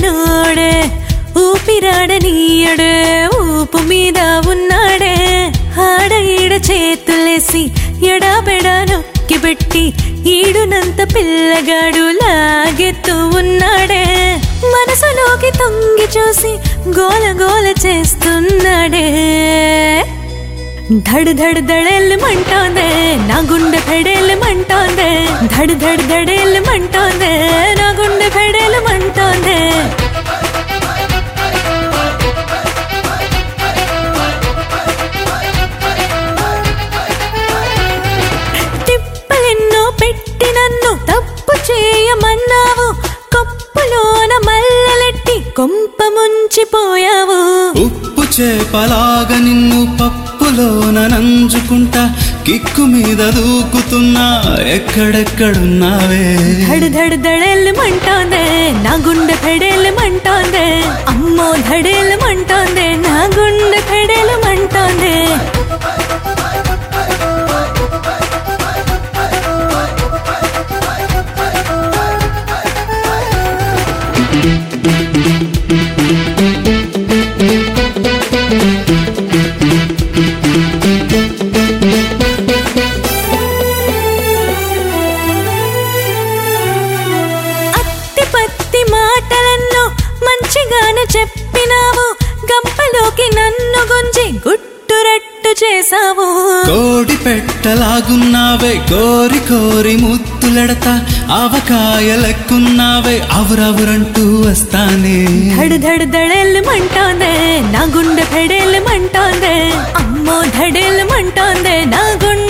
పెట్టినోడే ఊపిరాడనీయడే ఊపు మీద ఉన్నాడే ఆడ ఈడ చేతులేసి ఎడాబెడా నొక్కి పెట్టి ఈడునంత పిల్లగాడు లాగెత్తు ఉన్నాడే మనసులోకి తొంగి చూసి గోల గోల చేస్తున్నాడే ధడ్ ధడ్ దడెల్లు మంటోందే నా గుండె ఫెడెల్లు మంటోందే ధడ్ ధడ్ దడెల్లు మంటోందే నా గుండె ఫెడెల్లు మంటోందే తిప్పలెన్నో పెట్టి నన్ను తప్పు చేయమన్నావు కొప్పులోన మల్లలెట్టి కొంప ముంచిపోయావు ఉప్పు చేపలాగా నిన్ను పప్పులోన నంజుకుంటా కిక్కు మీద దూకుతున్నా ఎక్కడెక్కడున్నావే ధడ్ ధడ్ దడెల్లు మంటోందే నా గుండె ఫెడెల్లు మంటోందే అమ్మో ధడెల్లు మంటోందే నా గుండె ఫెడెల్లు మంటోందే అత్తి పత్తి మాటలన్నో మంచిగానే చెప్పినావు గంపలోకి నన్ను గుంజి గుట్టురట్టు చేసావు కోడి పెట్టలాగున్నావే కోరి కోరి ముత్తులెడతా ఆవకాయ లెక్కున్నావే అవురవురంటూ వస్తానే ధడ్ ధడ్ దడెల్లు మంటోందే నా గుండె ఫెడెల్లు మంటోందే అమ్మో ధడెల్లు మంటోందే నా గుండె